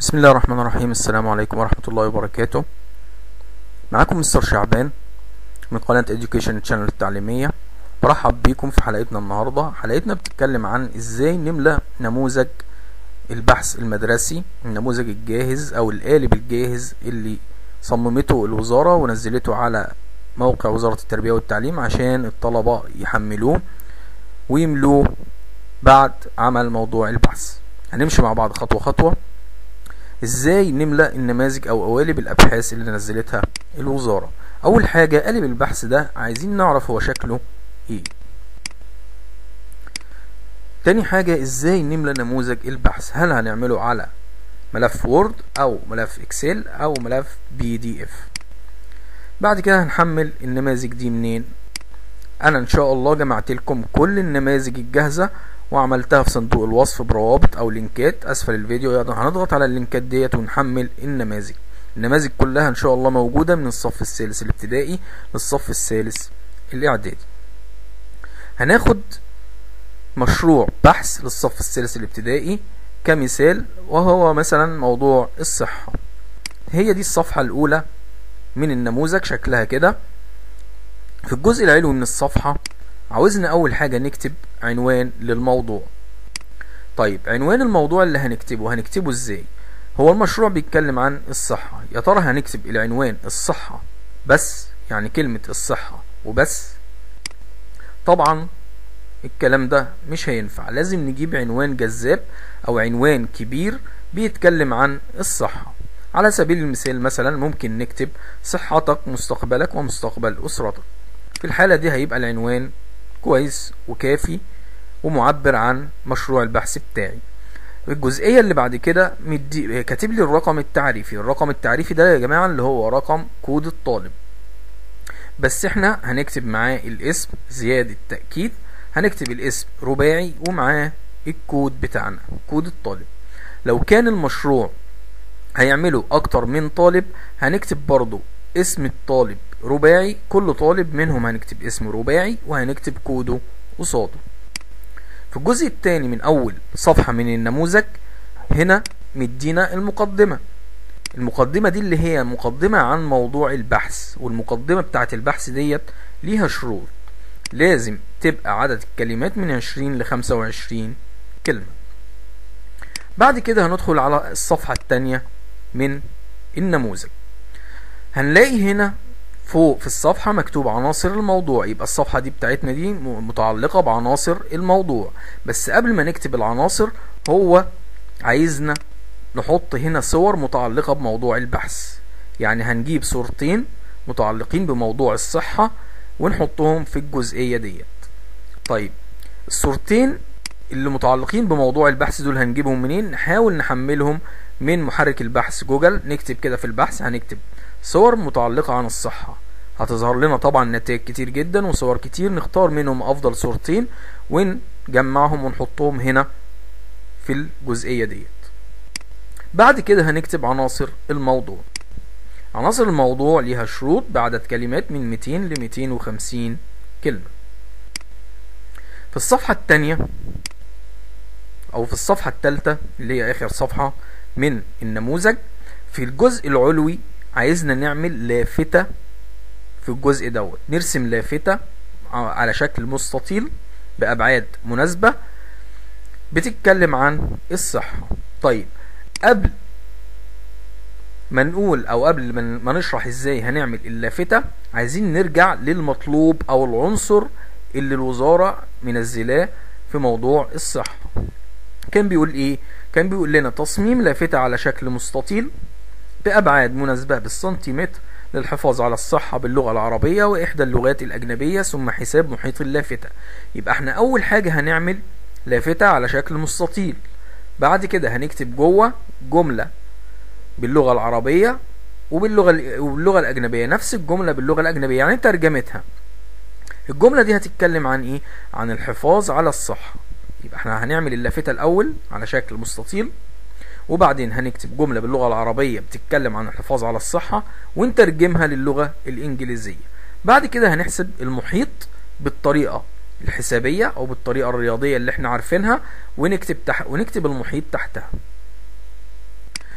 بسم الله الرحمن الرحيم السلام عليكم ورحمة الله وبركاته معاكم مستر شعبان من قناة Education Channel التعليمية برحب بيكم في حلقتنا النهاردة حلقتنا بتتكلم عن ازاي نملأ نموذج البحث المدرسي النموذج الجاهز او القالب الجاهز اللي صممته الوزارة ونزلته على موقع وزارة التربية والتعليم عشان الطلبة يحملوه ويملوه بعد عمل موضوع البحث هنمشي مع بعض خطوة خطوة ازاي نملأ النماذج او قوالب الابحاث اللي نزلتها الوزارة اول حاجة قالب البحث ده عايزين نعرف هو شكله ايه تاني حاجة ازاي نملأ نموذج البحث هل هنعمله على ملف وورد او ملف اكسل او ملف بي دي اف بعد كده هنحمل النماذج دي منين انا ان شاء الله جمعت لكم كل النماذج الجاهزة وعملتها في صندوق الوصف بروابط او لينكات اسفل الفيديو هنضغط على اللينكات ديت ونحمل النماذج النماذج كلها ان شاء الله موجودة من الصف الثالث الابتدائي للصف الثالث الاعدادي هناخد مشروع بحث للصف الثالث الابتدائي كمثال وهو مثلا موضوع الصحة هي دي الصفحة الاولى من النموذج شكلها كده في الجزء العلوي من الصفحة عاوزنا اول حاجة نكتب عنوان للموضوع طيب عنوان الموضوع اللي هنكتبه هنكتبه ازاي هو المشروع بيتكلم عن الصحة يا ترى هنكتب العنوان الصحة بس يعني كلمة الصحة وبس طبعا الكلام ده مش هينفع لازم نجيب عنوان جذاب او عنوان كبير بيتكلم عن الصحة على سبيل المثال مثلا ممكن نكتب صحتك مستقبلك ومستقبل اسرتك في الحالة دي هيبقى العنوان كويس وكافي ومعبر عن مشروع البحث بتاعي الجزئية اللي بعد كده مدي كاتب لي الرقم التعريفي الرقم التعريفي ده يا جماعة اللي هو رقم كود الطالب بس احنا هنكتب معاه الاسم زيادة تأكيد هنكتب الاسم رباعي ومعاه الكود بتاعنا كود الطالب لو كان المشروع هيعمله اكتر من طالب هنكتب برضو اسم الطالب رباعي كل طالب منهم هنكتب اسم رباعي وهنكتب كوده قصاده في الجزء الثاني من اول صفحة من النموذج هنا مدينا المقدمة المقدمة دي اللي هي مقدمة عن موضوع البحث والمقدمة بتاعت البحث ديت ليها شروط لازم تبقى عدد الكلمات من 20 ل 25 كلمة بعد كده هندخل على الصفحة الثانية من النموذج هنلاقي هنا فوق في الصفحة مكتوب عناصر الموضوع يبقى الصفحة دي بتاعتنا دي متعلقة بعناصر الموضوع بس قبل ما نكتب العناصر هو عايزنا نحط هنا صور متعلقة بموضوع البحث يعني هنجيب صورتين متعلقين بموضوع الصحة ونحطهم في الجزئية ديت طيب الصورتين اللي متعلقين بموضوع البحث دول هنجيبهم منين نحاول نحملهم من محرك البحث جوجل نكتب كده في البحث هنكتب صور متعلقة عن الصحة هتظهر لنا طبعا نتائج كتير جدا وصور كتير نختار منهم افضل صورتين ونجمعهم ونحطهم هنا في الجزئية ديت بعد كده هنكتب عناصر الموضوع عناصر الموضوع ليها شروط بعدد كلمات من 200 ل 250 كلمة في الصفحة الثانية او في الصفحة الثالثة اللي هي اخر صفحة من النموذج في الجزء العلوي عايزنا نعمل لافتة في الجزء دوت نرسم لافتة على شكل مستطيل بأبعاد مناسبة بتتكلم عن الصحة طيب قبل ما نقول او قبل ما نشرح ازاي هنعمل اللافتة عايزين نرجع للمطلوب او العنصر اللي الوزارة منزلاه في موضوع الصحة كان بيقول ايه كان بيقول لنا تصميم لافتة على شكل مستطيل بأبعاد مناسبة بالسنتيمتر للحفاظ على الصحة باللغة العربية وإحدى اللغات الأجنبية ثم حساب محيط اللافتة يبقى احنا أول حاجة هنعمل لافتة على شكل مستطيل بعد كده هنكتب جوه جملة باللغة العربية وباللغة وباللغة الأجنبية نفس الجملة باللغة الأجنبية يعني ترجمتها الجملة دي هتتكلم عن إيه؟ عن الحفاظ على الصحة يبقى احنا هنعمل اللافتة الأول على شكل مستطيل وبعدين هنكتب جملة باللغة العربية بتتكلم عن الحفاظ على الصحة ونترجمها للغة الإنجليزية بعد كده هنحسب المحيط بالطريقة الحسابية أو بالطريقة الرياضية اللي احنا عارفينها ونكتب تح... ونكتب المحيط تحتها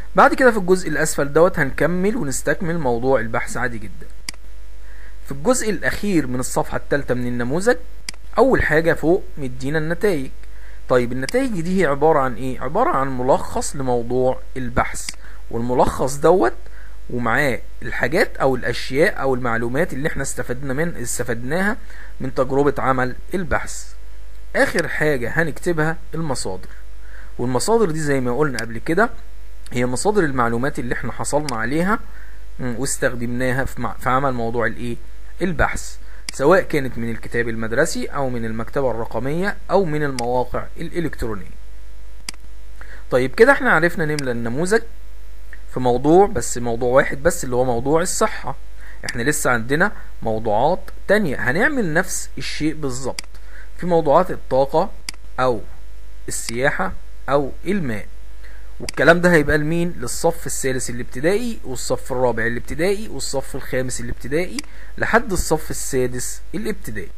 بعد كده في الجزء الاسفل دوت هنكمل ونستكمل موضوع البحث عادي جدا في الجزء الاخير من الصفحة الثالثة من النموذج اول حاجة فوق مدينا النتائج طيب النتائج دي هي عبارة عن ايه عبارة عن ملخص لموضوع البحث والملخص دوت ومعاه الحاجات او الاشياء او المعلومات اللي احنا استفدنا من استفدناها من تجربة عمل البحث اخر حاجة هنكتبها المصادر والمصادر دي زي ما قلنا قبل كده هي مصادر المعلومات اللي احنا حصلنا عليها واستخدمناها في عمل موضوع الايه البحث سواء كانت من الكتاب المدرسي او من المكتبة الرقمية او من المواقع الالكترونية طيب كده احنا عرفنا نملى النموذج في موضوع بس موضوع واحد بس اللي هو موضوع الصحة احنا لسه عندنا موضوعات تانية هنعمل نفس الشيء بالظبط في موضوعات الطاقة او السياحة او الماء والكلام ده هيبقى لمين للصف الثالث الابتدائي والصف الرابع الابتدائي والصف الخامس الابتدائي لحد الصف السادس الابتدائي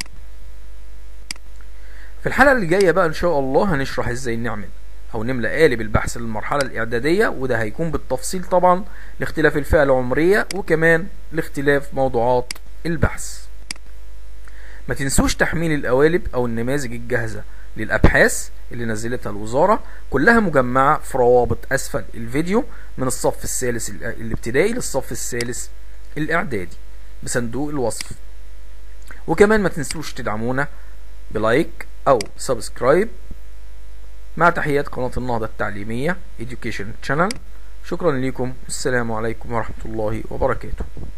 في الحلقة اللي جاية بقى ان شاء الله هنشرح ازاي نعمل او نملى قالب البحث للمرحلة الاعدادية وده هيكون بالتفصيل طبعا لاختلاف الفئة العمرية وكمان لاختلاف موضوعات البحث ما تنسوش تحميل القوالب او النماذج الجاهزة للابحاث اللي نزلتها الوزارة كلها مجمعة في روابط اسفل الفيديو من الصف الثالث الابتدائي للصف الثالث الاعدادي بصندوق الوصف وكمان ما تنسوش تدعمونا بلايك او سبسكرايب مع تحيات قناة النهضة التعليمية Education Channel شكرا لكم السلام عليكم ورحمة الله وبركاته